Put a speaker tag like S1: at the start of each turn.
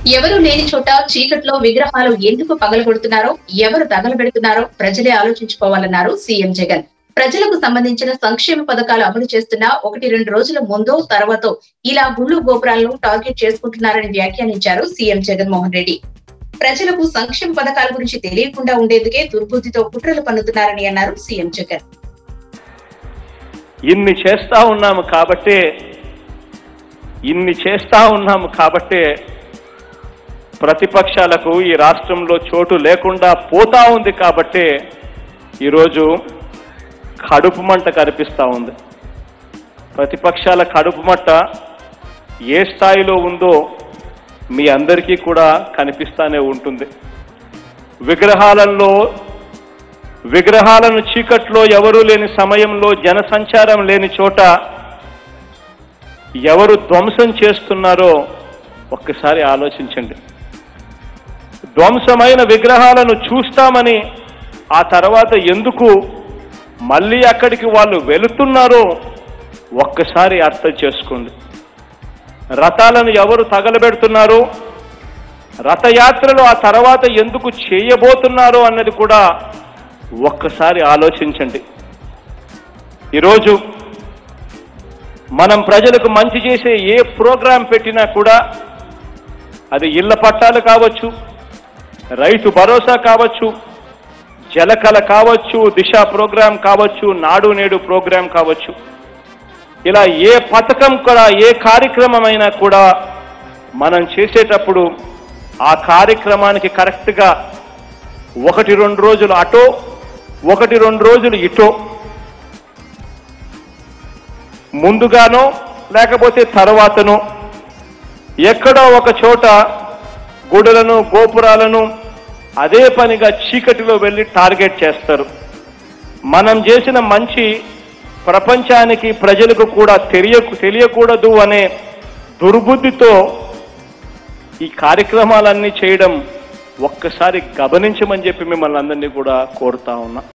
S1: ఎవరు లేని చోట చీకట్లో విగ్రహాలు ఎందుకు పగలగొడుతున్నారో ఎవరు తగలబెడుతున్నారో ప్రజలే ఆలోచించుకోవాలన్నారు సీఎం జగన్ ప్రజలకు సంబంధించిన సంక్షేమ పథకాలు అమలు చేస్తున్న ఒకటి రెండు రోజుల ముందో తర్వాతో ఇలా గుళ్ళు గోపురాలను టార్గెట్ చేసుకుంటున్నారని వ్యాఖ్యానించారు సీఎం జగన్మోహన్ రెడ్డి ప్రజలకు సంక్షేమ పథకాల గురించి తెలియకుండా ఉండేందుకే దుర్బుద్ధితో కుట్రలు పన్నుతున్నారని అన్నారు సీఎం జగన్
S2: ఇన్ని చేస్తా ఉన్నాము కాబట్టే ఇన్ని చేస్తా ఉన్నాము కాబట్టే ప్రతిపక్షాలకు ఈ రాష్ట్రంలో చోటు లేకుండా పోతా ఉంది కాబట్టే ఈరోజు కడుపు మంట కనిపిస్తూ ఉంది ప్రతిపక్షాల కడుపు మంట ఏ స్థాయిలో ఉందో మీ అందరికీ కూడా కనిపిస్తానే ఉంటుంది విగ్రహాలలో విగ్రహాలను చీకట్లో ఎవరూ లేని సమయంలో జనసంచారం లేని చోట ఎవరు ధ్వంసం చేస్తున్నారో ఒక్కసారి ఆలోచించండి ధ్వంసమైన విగ్రహాలను చూస్తామని ఆ తర్వాత ఎందుకు మళ్ళీ అక్కడికి వాళ్ళు వెళుతున్నారో ఒక్కసారి అర్థం చేసుకోండి రథాలను ఎవరు తగలబెడుతున్నారో రథయాత్రలు ఆ తర్వాత ఎందుకు చేయబోతున్నారో అన్నది కూడా ఒక్కసారి ఆలోచించండి ఈరోజు మనం ప్రజలకు మంచి చేసే ఏ ప్రోగ్రాం పెట్టినా కూడా అది ఇళ్ల పట్టాలు కావచ్చు రైతు భరోసా కావచ్చు జలకళ కావచ్చు దిశ ప్రోగ్రాం కావచ్చు నాడు నేడు ప్రోగ్రాం కావచ్చు ఇలా ఏ పథకం కూడా ఏ కార్యక్రమమైనా కూడా మనం చేసేటప్పుడు ఆ కార్యక్రమానికి కరెక్ట్గా ఒకటి రెండు రోజులు అటో ఒకటి రెండు రోజులు ఇటో ముందుగానో లేకపోతే తర్వాతనో ఎక్కడో ఒక చోట గుడులను గోపురాలను అదే పనిగా చీకటిలో వెళ్ళి టార్గెట్ చేస్తారు మనం చేసిన మంచి ప్రపంచానికి ప్రజలకు కూడా తెలియ తెలియకూడదు అనే దుర్బుద్ధితో ఈ కార్యక్రమాలన్నీ చేయడం ఒక్కసారి గమనించమని చెప్పి మిమ్మల్ని అందరినీ కూడా కోరుతా ఉన్నా